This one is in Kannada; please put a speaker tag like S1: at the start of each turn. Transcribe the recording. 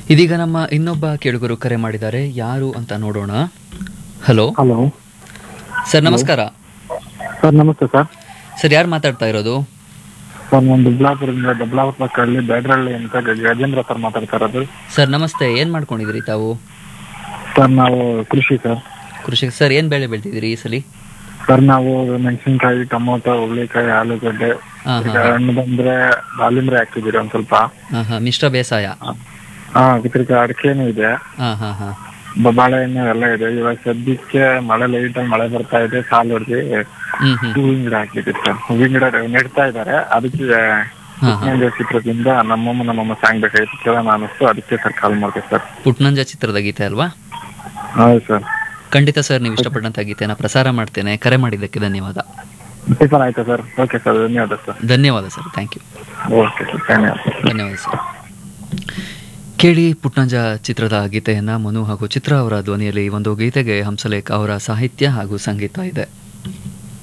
S1: ಇದೀಗ ನಮ್ಮ ಇನ್ನೊಬ್ಬ ಕೇಳುಗರು ಕರೆ ಮಾಡಿದ್ದಾರೆ ಯಾರು ಅಂತ ನೋಡೋಣ ಹಲೋ
S2: ಹಲೋ
S1: ಸರ್ ನಮಸ್ಕಾರ
S2: ಸರ್ ನಮಸ್ತೆ ಸರ್
S1: ಸರ್ ಯಾರು ಮಾತಾಡ್ತಾ ಇರೋದು
S2: ಸರ್ ನಾನು ದುಬ್ಲಾಪುರದಿಂದ ದುಬ್ಲಾಪುರ ಪಕ್ಕದಲ್ಲಿ ಬೇಡ್ರಳ್ಳಿ ಅಂತ ಗ- ಗಜೇಂದ್ರ ಸರ್ ಮಾತಾಡ್ತಾ ಇರೋದು
S1: ಸರ್ ನಮಸ್ತೆ ಏನು ಮಾಡ್ಕೊಂಡಿದ್ದೀರಿ ತಾವು
S2: ಸರ್ ನಾವು ಕೃಷಿ ಸರ್
S1: ಕೃಷಿ ಸರ್ ಏನು ಬೆಳೆ ಬೆಳ್ತಿದ್ದೀರಿ ಈ ಸಲ
S2: ಸರ್ ನಾವು ಮೆಣಸಿನ್ಕಾಯಿ ಟೊಮೊಟೊ ಹುಳ್ಳಿಕಾಯಿ ಆಲೂಗಡ್ಡೆ
S1: ಹಾಂ
S2: ಈಗ
S1: ಹಾಂ
S2: ಹಣ್ಣು ಬಂದ್ರೆ ದಾಳಿಂಬ್ರೆ ಹಾಕ್ತಿದ್ದೀರಿ ಒಂದ್ ಸ್ವಲ್ಪ
S1: ಹಾಂ ಹಾಂ ಮಿಶ್ರ ಬೇಸಾಯ
S2: ಹಾ ತಿರ್ಗ ಅಡಿಕೆನೂ ಇದೆ
S1: ಹಾಂ ಹಾಂ ಹಾಂ
S2: ಬ- ಬಾಳೆಹಣ್ಣು ಎಲ್ಲ ಇದೆ ಇವಾಗ ಸದ್ಯಕ್ಕೆ ಮಳೆ ಲೈಟ್ ಆಗಿ ಮಳೆ ಬರ್ತಾ ಇದೆ ಸಾಲು ಹೊಡೆದಿ
S1: ಹ್ಞೂ ಹ್ಞೂ
S2: ಹೂವಿನ ಗಿಡ ಹಾಕಿದ್ದೀರಿ ಸರ್ ಹೂವಿನ ಗಿಡ ನೆಡ್ತಾ ಇದ್ದಾರೆ ಅದಕ್ಕೆ
S1: ಹಾಂ ಹಾಂ
S2: ಕೃಷ್ಣೇಂದ್ರ ಚಿತ್ರದಿಂದ ನಮ್ಮಮ್ಮ ನಮ್ಮಮ್ಮ ಸಾಂಗ್ ಬೇಕಾಗಿತ್ತು ಕೇಳೋಣ ಅನಿಸ್ತು ಅದಕ್ಕೆ ಸರ್ ಕಾಲ್ ಮಾಡಿದೆ ಸರ್
S1: ಪುಟ್ನಂಜ ಚಿತ್ರದ ಗೀತೆ ಅಲ್ವಾ
S2: ಹೌದು ಸರ್
S1: ಖಂಡಿತ ಸರ್ ನೀವು ಇಷ್ಟಪಟ್ಟಂಥ ಗೀತೆನ ಪ್ರಸಾರ ಮಾಡ್ತೇನೆ ಕರೆ ಮಾಡಿದ್ದಕ್ಕೆ ಧನ್ಯವಾದ
S2: ಟಿಫನ್ ಆಯ್ತಾ ಸರ್ ಓಕೆ ಸರ್ ಧನ್ಯವಾದ ಸರ್
S1: ಧನ್ಯವಾದ sir thank you
S2: okay sir ಧನ್ಯವಾದ
S1: ಧನ್ಯವಾದ ಸರ್ ಕೇಳಿ ಪುಟ್ನಂಜ ಚಿತ್ರದ ಗೀತೆಯನ್ನ ಮನು ಹಾಗೂ ಚಿತ್ರ ಅವರ ಧ್ವನಿಯಲ್ಲಿ ಈ ಒಂದು ಗೀತೆಗೆ ಹಂಸಲೇಖ ಅವರ ಸಾಹಿತ್ಯ ಹಾಗೂ ಸಂಗೀತ ಇದೆ